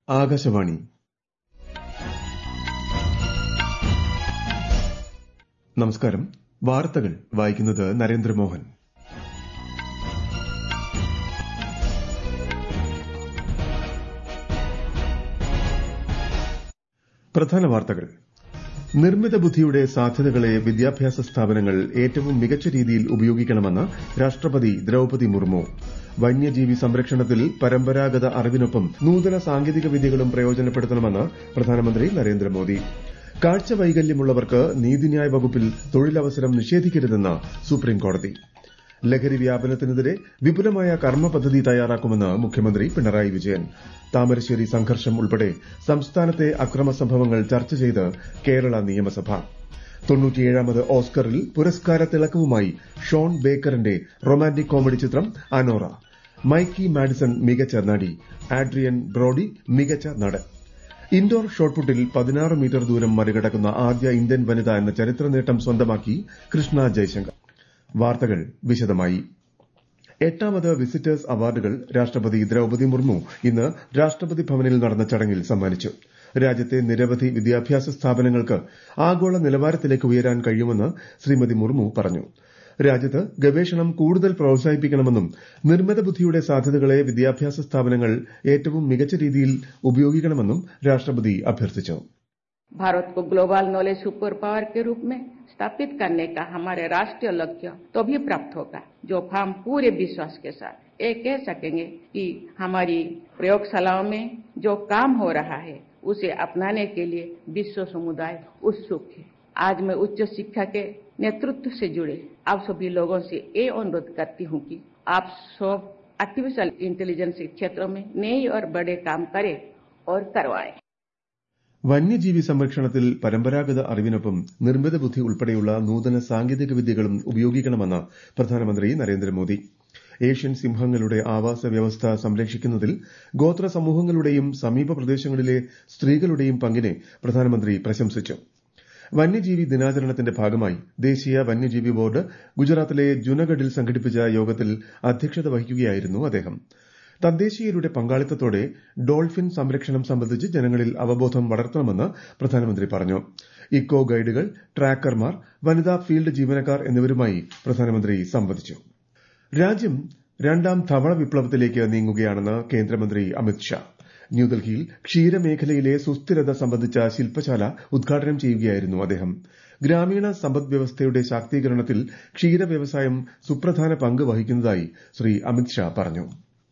ആകാശവാണി നമസ്കാരം വാർത്തകൾ വായിക്കുന്നത് നരേന്ദ്രമോഹൻ പ്രധാന വാർത്തകൾ നിർമ്മിത ബുദ്ധിയുടെ സാധ്യതകളെ വിദ്യാഭ്യാസ സ്ഥാപനങ്ങൾ ഏറ്റവും മികച്ച രീതിയിൽ ഉപയോഗിക്കണമെന്ന് രാഷ്ട്രപതി ദ്രൌപതി മുർമു വന്യജീവി സംരക്ഷണത്തിൽ പരമ്പരാഗത അറിവിനൊപ്പം നൂതന സാങ്കേതിക വിദ്യകളും പ്രയോജനപ്പെടുത്തണമെന്ന് പ്രധാനമന്ത്രി നരേന്ദ്രമോദി കാഴ്ച വൈകല്യമുള്ളവർക്ക് നീതിന്യായ വകുപ്പിൽ തൊഴിലവസരം നിഷേധിക്കരുതെന്ന് സുപ്രീംകോടതി ലഹരി വ്യാപനത്തിനെതിരെ വിപുലമായ കർമ്മ പദ്ധതി തയ്യാറാക്കുമെന്ന് മുഖ്യമന്ത്രി പിണറായി വിജയൻ താമരശ്ശേരി സംഘർഷം ഉൾപ്പെടെ സംസ്ഥാനത്തെ അക്രമ സംഭവങ്ങൾ ചർച്ച ചെയ്ത് കേരള നിയമസഭ തൊണ്ണൂറ്റിയേഴാമത് ഓസ്കറിൽ പുരസ്കാര തിളക്കവുമായി ഷോൺ ബേക്കറിന്റെ റൊമാന്റിക് കോമഡി ചിത്രം അനോറ മൈക്കി മാഡിസൺ മികച്ച നടി ആഡ്രിയൻ ബ്രോഡി മികച്ച നടൻ ഇൻഡോർ ഷോട്ട്പുട്ടിൽ പതിനാറ് മീറ്റർ ദൂരം മറികടക്കുന്ന ആദ്യ ഇന്ത്യൻ വനിത എന്ന ചരിത്ര നേട്ടം സ്വന്തമാക്കി കൃഷ്ണ ജയശങ്കർ വാർത്തകൾ വിശദമായി എട്ടാമത് വിസിറ്റേഴ്സ് അവാർഡുകൾ രാഷ്ട്രപതി ദ്രൌപതി മുർമു ഇന്ന് രാഷ്ട്രപതി ഭവനിൽ നടന്ന ചടങ്ങിൽ സമ്മാനിച്ചു രാജ്യത്തെ നിരവധി വിദ്യാഭ്യാസ സ്ഥാപനങ്ങൾക്ക് ആഗോള നിലവാരത്തിലേക്ക് ഉയരാൻ കഴിയുമെന്ന് ശ്രീമതി മുർമു പറഞ്ഞു രാജ്യത്ത് ഗവേഷണം കൂടുതൽ പ്രോത്സാഹിപ്പിക്കണമെന്നും നിർമ്മിത ബുദ്ധിയുടെ സാധ്യതകളെ വിദ്യാഭ്യാസ സ്ഥാപനങ്ങൾ ഏറ്റവും മികച്ച രീതിയിൽ ഉപയോഗിക്കണമെന്നും രാഷ്ട്രപതി അഭ്യർത്ഥിച്ചു भारत को ग्लोबल नॉलेज सुपर पावर के रूप में स्थापित करने का हमारे राष्ट्रीय लक्ष्य तो भी प्राप्त होगा जो हम पूरे विश्वास के साथ ये कह सकेंगे कि हमारी प्रयोगशालाओं में जो काम हो रहा है उसे अपनाने के लिए विश्व समुदाय उत्सुक है आज मैं उच्च शिक्षा के नेतृत्व से जुड़े आप सभी लोगों से ये अनुरोध करती हूँ कि आप सब आर्टिफिशियल इंटेलिजेंस के क्षेत्रों में नए और बड़े काम करें और करवाएं വന്യജീവി സംരക്ഷണത്തിൽ പരമ്പരാഗത അറിവിനൊപ്പം നിർമ്മിത ബുദ്ധി ഉൾപ്പെടെയുള്ള നൂതന സാങ്കേതിക വിദ്യകളും ഉപയോഗിക്കണമെന്ന് പ്രധാനമന്ത്രി നരേന്ദ്രമോദി ഏഷ്യൻ സിംഹങ്ങളുടെ ആവാസ വ്യവസ്ഥ സംരക്ഷിക്കുന്നതിൽ ഗോത്ര സമൂഹങ്ങളുടെയും സമീപ പ്രദേശങ്ങളിലെ സ്ത്രീകളുടെയും പങ്കിനെ പ്രധാനമന്ത്രി പ്രശംസിച്ചു വന്യജീവി ദിനാചരണത്തിന്റെ ഭാഗമായി ദേശീയ വന്യജീവി ബോർഡ് ഗുജറാത്തിലെ ജുനഗഡിൽ സംഘടിപ്പിച്ച യോഗത്തിൽ അധ്യക്ഷത വഹിക്കുകയായിരുന്നു അദ്ദേഹം തദ്ദേശീയരുടെ പങ്കാളിത്തത്തോടെ ഡോൾഫിൻ സംരക്ഷണം സംബന്ധിച്ച് ജനങ്ങളിൽ അവബോധം വളർത്തണമെന്ന് പ്രധാനമന്ത്രി പറഞ്ഞു ഇക്കോ ഗൈഡുകൾ ട്രാക്കർമാർ വനിതാ ഫീൽഡ് ജീവനക്കാർ എന്നിവരുമായി പ്രധാനമന്ത്രി സംവദിച്ചു രാജ്യം രണ്ടാം ധവള വിപ്ലവത്തിലേക്ക് നീങ്ങുകയാണെന്ന് കേന്ദ്രമന്ത്രി അമിത്ഷാ ന്യൂഡൽഹിയിൽ ക്ഷീരമേഖലയിലെ സുസ്ഥിരത സംബന്ധിച്ച ശില്പശാല ഉദ്ഘാടനം ചെയ്യുകയായിരുന്നു അദ്ദേഹം ഗ്രാമീണ സമ്പദ് വ്യവസ്ഥയുടെ ശാക്തീകരണത്തിൽ ക്ഷീര വ്യവസായം സുപ്രധാന പങ്ക് വഹിക്കുന്നതായി ശ്രീ അമിത്ഷാ പറഞ്ഞു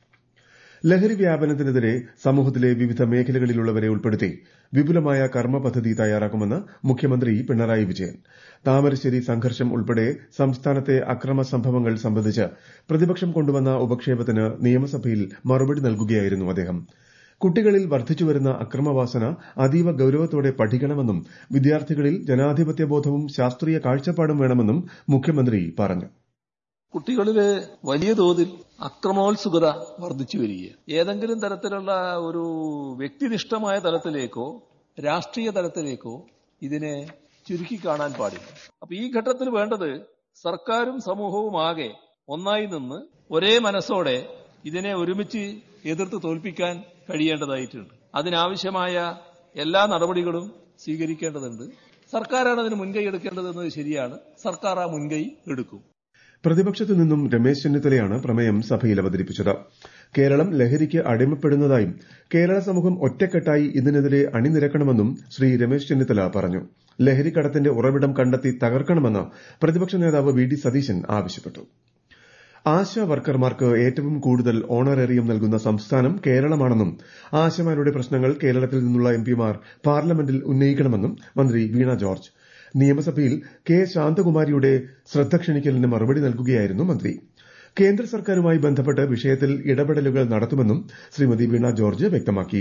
ലഹരി വ്യാപനത്തിനെതിരെ സമൂഹത്തിലെ വിവിധ മേഖലകളിലുള്ളവരെ ഉൾപ്പെടുത്തി വിപുലമായ കർമ്മ പദ്ധതി തയ്യാറാക്കുമെന്ന് മുഖ്യമന്ത്രി പിണറായി വിജയൻ താമരശ്ശേരി സംഘർഷം ഉൾപ്പെടെ സംസ്ഥാനത്തെ അക്രമ സംഭവങ്ങൾ സംബന്ധിച്ച് പ്രതിപക്ഷം കൊണ്ടുവന്ന ഉപക്ഷേപത്തിന് നിയമസഭയിൽ മറുപടി നൽകുകയായിരുന്നു അദ്ദേഹം കുട്ടികളിൽ വർദ്ധിച്ചുവരുന്ന അക്രമവാസന അതീവ ഗൌരവത്തോടെ പഠിക്കണമെന്നും വിദ്യാർത്ഥികളിൽ ജനാധിപത്യബോധവും ശാസ്ത്രീയ കാഴ്ചപ്പാടും വേണമെന്നും മുഖ്യമന്ത്രി പറഞ്ഞു കുട്ടികളില് വലിയ തോതിൽ അക്രമോത്സുകത വർദ്ധിച്ചു വരികയാണ് ഏതെങ്കിലും തരത്തിലുള്ള ഒരു വ്യക്തിനിഷ്ഠമായ തലത്തിലേക്കോ രാഷ്ട്രീയ തലത്തിലേക്കോ ഇതിനെ ചുരുക്കി കാണാൻ പാടില്ല അപ്പൊ ഈ ഘട്ടത്തിൽ വേണ്ടത് സർക്കാരും സമൂഹവും ആകെ ഒന്നായി നിന്ന് ഒരേ മനസ്സോടെ ഇതിനെ ഒരുമിച്ച് എതിർത്ത് തോൽപ്പിക്കാൻ കഴിയേണ്ടതായിട്ടുണ്ട് അതിനാവശ്യമായ എല്ലാ നടപടികളും സ്വീകരിക്കേണ്ടതുണ്ട് സർക്കാരാണ് അതിന് മുൻകൈ എടുക്കേണ്ടതെന്നത് ശരിയാണ് സർക്കാർ ആ മുൻകൈ എടുക്കും പ്രതിപക്ഷത്തു നിന്നും രമേശ് ചെന്നിത്തലയാണ് പ്രമേയം സഭയിൽ അവതരിപ്പിച്ചത് കേരളം ലഹരിക്ക് അടിമപ്പെടുന്നതായും കേരള സമൂഹം ഒറ്റക്കെട്ടായി ഇതിനെതിരെ അണിനിരക്കണമെന്നും ശ്രീ രമേശ് ചെന്നിത്തല പറഞ്ഞു ലഹരിക്കടത്തിന്റെ ഉറവിടം കണ്ടെത്തി തകർക്കണമെന്ന് പ്രതിപക്ഷ നേതാവ് വി ഡി സതീശൻ ആവശ്യപ്പെട്ടു ആശാ വർക്കർമാർക്ക് ഏറ്റവും കൂടുതൽ ഓണറേറിയം നൽകുന്ന സംസ്ഥാനം കേരളമാണെന്നും ആശമാരുടെ പ്രശ്നങ്ങൾ കേരളത്തിൽ നിന്നുള്ള എംപിമാർ പാർലമെന്റിൽ ഉന്നയിക്കണമെന്നും മന്ത്രി വീണ ജോർജ് നിയമസഭയിൽ കെ ശാന്തകുമാരിയുടെ ശ്രദ്ധ ക്ഷണിക്കലിന് മറുപടി നൽകുകയായിരുന്നു മന്ത്രി കേന്ദ്ര സർക്കാരുമായി ബന്ധപ്പെട്ട് വിഷയത്തിൽ ഇടപെടലുകൾ നടത്തുമെന്നും ശ്രീമതി വീണ ജോർജ് വ്യക്തമാക്കി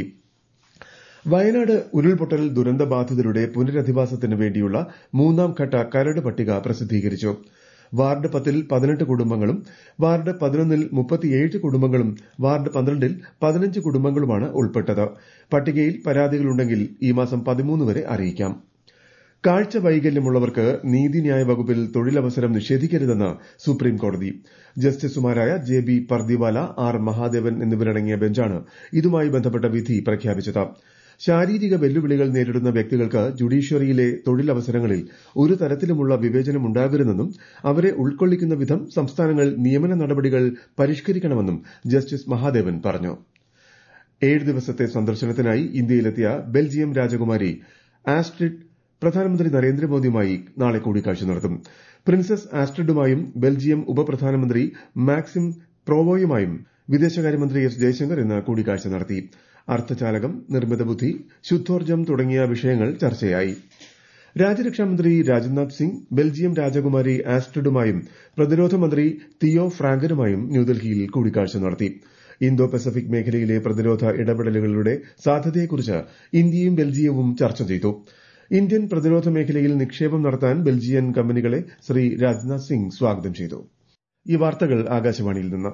വയനാട് ഉരുൾപൊട്ടൽ ദുരന്തബാധിതരുടെ പുനരധിവാസത്തിന് വേണ്ടിയുള്ള മൂന്നാം ഘട്ട കരട് പട്ടിക പ്രസിദ്ധീകരിച്ചു വാർഡ് പത്തിൽ പതിനെട്ട് കുടുംബങ്ങളും വാർഡ് പതിനൊന്നിൽ മുപ്പത്തിയേഴ് കുടുംബങ്ങളും വാർഡ് പന്ത്രണ്ടിൽ പതിനഞ്ച് കുടുംബങ്ങളുമാണ് ഉൾപ്പെട്ടത് പട്ടികയിൽ പരാതികളുണ്ടെങ്കിൽ ഈ മാസം പതിമൂന്ന് വരെ അറിയിക്കാം കാഴ്ച വൈകല്യമുള്ളവർക്ക് നീതിന്യായ വകുപ്പിൽ തൊഴിലവസരം നിഷേധിക്കരുതെന്ന് സുപ്രീം കോടതി ജസ്റ്റിസുമാരായ J B Pardiwala R Mahadevan എന്നിവരടങ്ങിയ ബെഞ്ചാണ് ഇതുമായി ബന്ധപ്പെട്ട വിധി പ്രഖ്യാപിച്ചത് ശാരീരിക വെല്ലുവിളികൾ നേരിടുന്ന വ്യക്തികൾക്ക് ജുഡീഷ്യറിയിലെ തൊഴിലവസരങ്ങളിൽ ഒരു തരത്തിലുമുള്ള വിവേചനമുണ്ടാകരുതെന്നും അവരെ ഉൾക്കൊള്ളിക്കുന്ന വിധം സംസ്ഥാനങ്ങൾ നിയമന നടപടികൾ പരിഷ്കരിക്കണമെന്നും ജസ്റ്റിസ് മഹാദേവൻ പറഞ്ഞു ഏഴ് ദിവസത്തെ സന്ദർശനത്തിനായി ഇന്ത്യയിലെത്തിയ ബെൽജിയം രാജകുമാരി ആസ്ട്രിഡ് പ്രധാനമന്ത്രി നരേന്ദ്രമോദിയുമായി നാളെ കൂടിക്കാഴ്ച നടത്തും പ്രിൻസസ് ആസ്ട്രിഡുമായും ബെൽജിയം ഉപപ്രധാനമന്ത്രി മാക്സിം പ്രോവോയുമായും വിദേശകാര്യമന്ത്രി എസ് ജയശങ്കർ ഇന്ന് കൂടിക്കാഴ്ച നടത്തി അർദ്ധചാലകം നിർമ്മിത ബുദ്ധി ശുദ്ധോർജ്ജം തുടങ്ങിയ വിഷയങ്ങൾ ചർച്ചയായി രാജ്യരക്ഷാമന്ത്രി രാജ്നാഥ് സിംഗ് ബെൽജിയം രാജകുമാരി ആസ്ട്രിഡുമായും പ്രതിരോധ മന്ത്രി തിയോ ഫ്രാങ്കനുമായും ന്യൂഡൽഹിയിൽ കൂടിക്കാഴ്ച നടത്തി ഇന്തോ പസഫിക് മേഖലയിലെ പ്രതിരോധ ഇടപെടലുകളുടെ സാധ്യതയെക്കുറിച്ച് ഇന്ത്യയും ബെൽജിയവും ചർച്ച ചെയ്തു ഇന്ത്യൻ പ്രതിരോധ മേഖലയിൽ നിക്ഷേപം നടത്താൻ ബെൽജിയൻ കമ്പനികളെ ശ്രീ രാജ്നാഥ് സിംഗ് സ്വാഗതം ചെയ്തു ഈ വാർത്തകൾ ആകാശവാണിയിൽ നിന്ന്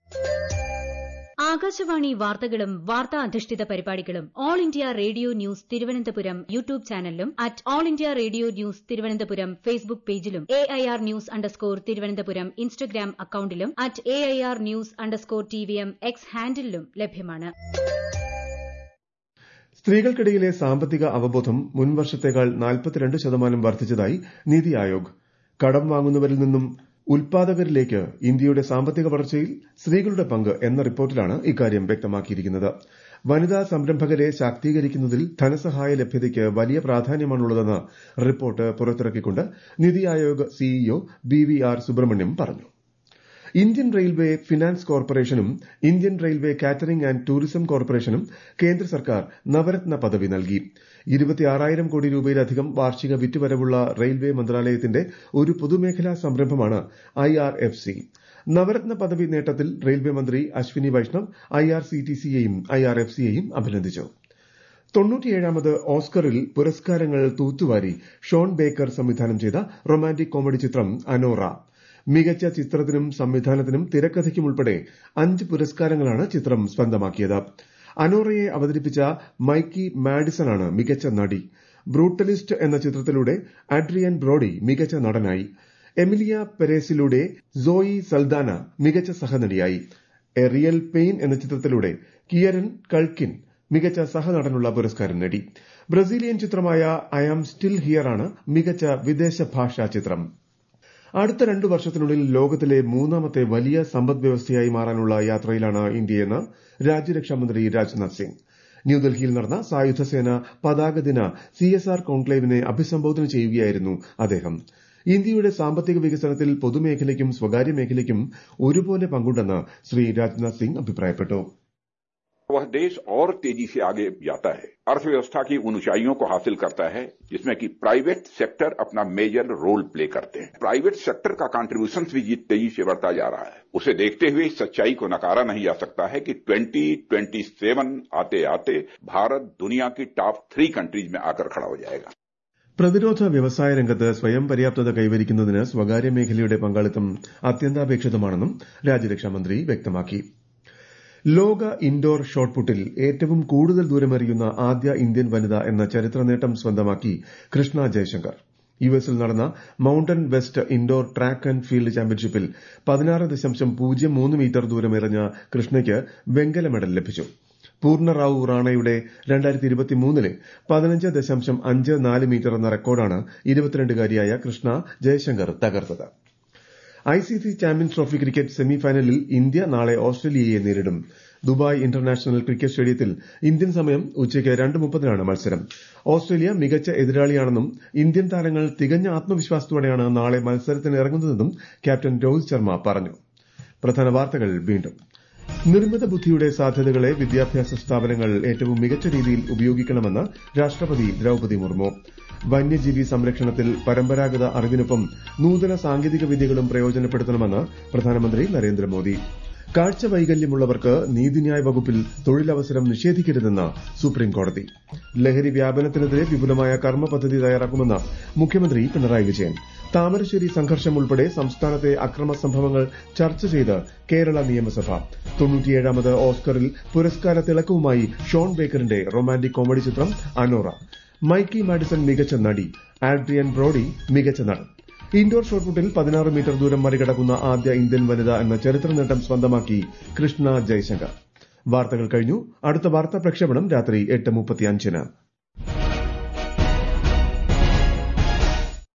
ആകാശവാണി വാർത്തകളും വാർത്താ അധിഷ്ഠിത പരിപാടികളും All India Radio news Thiruvananthapuram YouTube ചാനലിലും at All India Radio news Thiruvananthapuram Facebook പേജിലും A I R news underscore Thiruvananthapuram Instagram അക്കൌണ്ടിലും at A I R news underscore T V M X ഹാൻഡിലും ലഭ്യമാണ് സ്ത്രീകൾക്കിടയിലെ സാമ്പത്തിക അവബോധം മുൻവർഷത്തേക്കാൾ നാൽപ്പത്തിരണ്ട് ശതമാനം വർദ്ധിച്ചതായി നീതി ആയോഗ് കടം വാങ്ങുന്നവരിൽ നിന്നും ഉൽപാദകരിലേക്ക് ഇന്ത്യയുടെ സാമ്പത്തിക വളർച്ചയിൽ സ്ത്രീകളുടെ പങ്ക് എന്ന റിപ്പോർട്ടിലാണ് ഇക്കാര്യം വ്യക്തമാക്കിയിരിക്കുന്നത് വനിതാ സംരംഭകരെ ശാക്തീകരിക്കുന്നതിൽ ധനസഹായ ലഭ്യതയ്ക്ക് വലിയ പ്രാധാന്യമാണുള്ളതെന്ന് റിപ്പോർട്ട് പുറത്തിറക്കിക്കൊണ്ട് NITI Aayog CEO B V R Subrahmanyam പറഞ്ഞു ഇന്ത്യൻ റെയിൽവേ ഫിനാൻസ് കോർപ്പറേഷനും Indian railway catering and tourism കോർപ്പറേഷനും കേന്ദ്ര സർക്കാർ നവരത്ന പദവി നൽകി ഇരുപത്തിയാറായിരം കോടി രൂപയിലധികം വാർഷിക വിറ്റുവരവുള്ള റെയിൽവേ മന്ത്രാലയത്തിന്റെ ഒരു പൊതുമേഖലാ സംരംഭമാണ് I R F C Navratna പദവി നേട്ടത്തിൽ റെയിൽവേ മന്ത്രി Ashwini Vaishnaw I R C T സിയെയും ഐ ആർ എഫ് സിയെയും അഭിനന്ദിച്ചു തൊണ്ണൂറ്റിയേഴാമത് ഓസ്കറിൽ പുരസ്കാരങ്ങൾ തൂത്തുവാരി ഷോൺ ബേക്കർ സംവിധാനം ചെയ്ത റൊമാന്റിക് കോമഡി ചിത്രം അനോറ മികച്ച ചിത്രത്തിനും സംവിധാനത്തിനും തിരക്കഥയ്ക്കും ഉൾപ്പെടെ അഞ്ച് പുരസ്കാരങ്ങളാണ് ചിത്രം സ്വന്തമാക്കിയത് അനോറയെ അവതരിപ്പിച്ച മൈക്കി മാഡിസണാണ് മികച്ച നടി ബ്രൂട്ടലിസ്റ്റ് എന്ന ചിത്രത്തിലൂടെ അഡ്രിയൻ ബ്രോഡി മികച്ച നടനായി എമിലിയ പെരേസിലൂടെ സോയി സൽദാന മികച്ച സഹനടിയായി എ റിയൽ പെയിൻ എന്ന ചിത്രത്തിലൂടെ കിയരൻ കൾക്കിൻ മികച്ച സഹനടനുള്ള പുരസ്കാരം നേടി ബ്രസീലിയൻ ചിത്രമായ ഐ ആം സ്റ്റിൽ ഹിയർ ആണ് മികച്ച വിദേശ ഭാഷാ ചിത്രം അടുത്ത രണ്ടു വർഷത്തിനുള്ളിൽ ലോകത്തിലെ മൂന്നാമത്തെ വലിയ സമ്പദ് വ്യവസ്ഥയായി മാറാനുള്ള യാത്രയിലാണ് ഇന്ത്യയെന്ന് രാജ്യരക്ഷാമന്ത്രി രാജ്നാഥ് സിംഗ് ന്യൂഡൽഹിയിൽ നടന്ന സായുധ സേന പതാക ദിന സിഎസ്ആർ കോൺക്ലേവിനെ അഭിസംബോധന ചെയ്യുകയായിരുന്നു അദ്ദേഹം ഇന്ത്യയുടെ സാമ്പത്തിക വികസനത്തിൽ പൊതുമേഖലയ്ക്കും സ്വകാര്യ മേഖലയ്ക്കും ഒരുപോലെ പങ്കുണ്ടെന്ന് ശ്രീ രാജ്നാഥ് സിംഗ് അഭിപ്രായപ്പെട്ടു वह देश और तेजी से आगे जाता है अर्थव्यवस्था की उन ऊंचाइयों को हासिल करता है जिसमें कि प्राइवेट सेक्टर अपना मेजर रोल प्ले करते हैं प्राइवेट सेक्टर का कंट्रीब्यूशन भी तेजी से बढ़ता जा रहा है उसे देखते हुए इस सच्चाई को नकारा नहीं जा सकता है कि 2027 आते आते भारत दुनिया की टॉप थ्री कंट्रीज में आकर खड़ा हो जाएगा പ്രതിരോധ വ്യവസായ രംഗത്ത് സ്വയം പര്യാപ്തത കൈവരിക്കുന്നതിന് സ്വകാര്യ മേഖലയുടെ പങ്കാളിത്തം അത്യന്താപേക്ഷിതമാണെന്നും രാജ്യരക്ഷാമന്ത്രി വ്യക്തമാക്കി ലോക ഇൻഡോർ ഷോട്ട്പുട്ടിൽ ഏറ്റവും കൂടുതൽ ദൂരമെറിയുന്ന ആദ്യ ഇന്ത്യൻ വനിത എന്ന ചരിത്ര നേട്ടം സ്വന്തമാക്കി കൃഷ്ണ ജയശങ്കർ യുഎസിൽ നടന്ന mountain west indoor track and field ചാമ്പ്യൻഷിപ്പിൽ പതിനാറ് ദശാംശം പൂജ്യം മൂന്ന് മീറ്റർ ദൂരമെറിഞ്ഞ കൃഷ്ണയ്ക്ക് വെങ്കല മെഡൽ ലഭിച്ചു പൂർണ്ണ റാവു റാണയുടെ രണ്ടായിരത്തി ഇരുപത്തിമൂന്നിലെ പതിനഞ്ച് ദശാംശം അഞ്ച് നാല് മീറ്റർ എന്ന റെക്കോർഡാണ് ഇരുപത്തിരണ്ടുകാരിയായ കൃഷ്ണ ജയശങ്കർ തകർത്തത് ഐസിസി ചാമ്പ്യൻസ് ട്രോഫി ക്രിക്കറ്റ് സെമിഫൈനലിൽ ഇന്ത്യ നാളെ ഓസ്ട്രേലിയയെ നേരിടും ദുബായ് ഇന്റർനാഷണൽ ക്രിക്കറ്റ് സ്റ്റേഡിയത്തിൽ ഇന്ത്യൻ സമയം ഉച്ചയ്ക്ക് രണ്ട് മുപ്പതിനാണ് മത്സരം ഓസ്ട്രേലിയ മികച്ച എതിരാളിയാണെന്നും ഇന്ത്യൻ താരങ്ങൾ തികഞ്ഞ ആത്മവിശ്വാസത്തോടെയാണ് നാളെ മത്സരത്തിന് ഇറങ്ങുന്നതെന്നും ക്യാപ്റ്റൻ രോഹിത് ശർമ്മ പറഞ്ഞു പ്രധാന വാർത്തകൾ വീണ്ടും നിർമ്മിത ബുദ്ധിയുടെ സാധ്യതകളെ വിദ്യാഭ്യാസ സ്ഥാപനങ്ങൾ ഏറ്റവും മികച്ച രീതിയിൽ ഉപയോഗിക്കണമെന്ന് രാഷ്ട്രപതി ദ്രൌപതി മുർമു വന്യജീവി സംരക്ഷണത്തിൽ പരമ്പരാഗത അറിവിനൊപ്പം നൂതന സാങ്കേതിക വിദ്യകളും പ്രയോജനപ്പെടുത്തണമെന്ന് പ്രധാനമന്ത്രി നരേന്ദ്രമോദി കാഴ്ച വൈകല്യമുള്ളവർക്ക് നീതിന്യായ വകുപ്പിൽ തൊഴിലവസരം നിഷേധിക്കരുതെന്ന് സുപ്രീം കോടതി ലഹരി വ്യാപനത്തിനെതിരെ വിപുലമായ കർമ്മ പദ്ധതി തയ്യാറാക്കുമെന്ന് മുഖ്യമന്ത്രി പിണറായി വിജയൻ താമരശ്ശേരി സംഘർഷം ഉൾപ്പെടെ സംസ്ഥാനത്തെ അക്രമ സംഭവങ്ങൾ ചർച്ച ചെയ്ത് കേരള നിയമസഭ തൊണ്ണൂറ്റിയേഴാമത് ഓസ്കറിൽ പുരസ്കാര തിളക്കവുമായി ഷോൺ ബേക്കറിന്റെ റൊമാന്റിക് കോമഡി ചിത്രം അനോറ മൈക്കി മാഡിസൺ മികച്ച നടി ആഡ്രിയൻ ബ്രോഡി മികച്ച നടൻ ഇൻഡോർ ഷോട്ട്പുട്ടിൽ പതിനാറ് മീറ്റർ ദൂരം മറികടക്കുന്ന ആദ്യ ഇന്ത്യൻ വനിത എന്ന ചരിത്ര നേട്ടം സ്വന്തമാക്കി കൃഷ്ണ ജയശങ്കർ വാർത്തകൾ കഴിഞ്ഞു അടുത്ത വാർത്താ പ്രക്ഷേപണം രാത്രി എട്ട് മുപ്പത്തിയഞ്ചിന്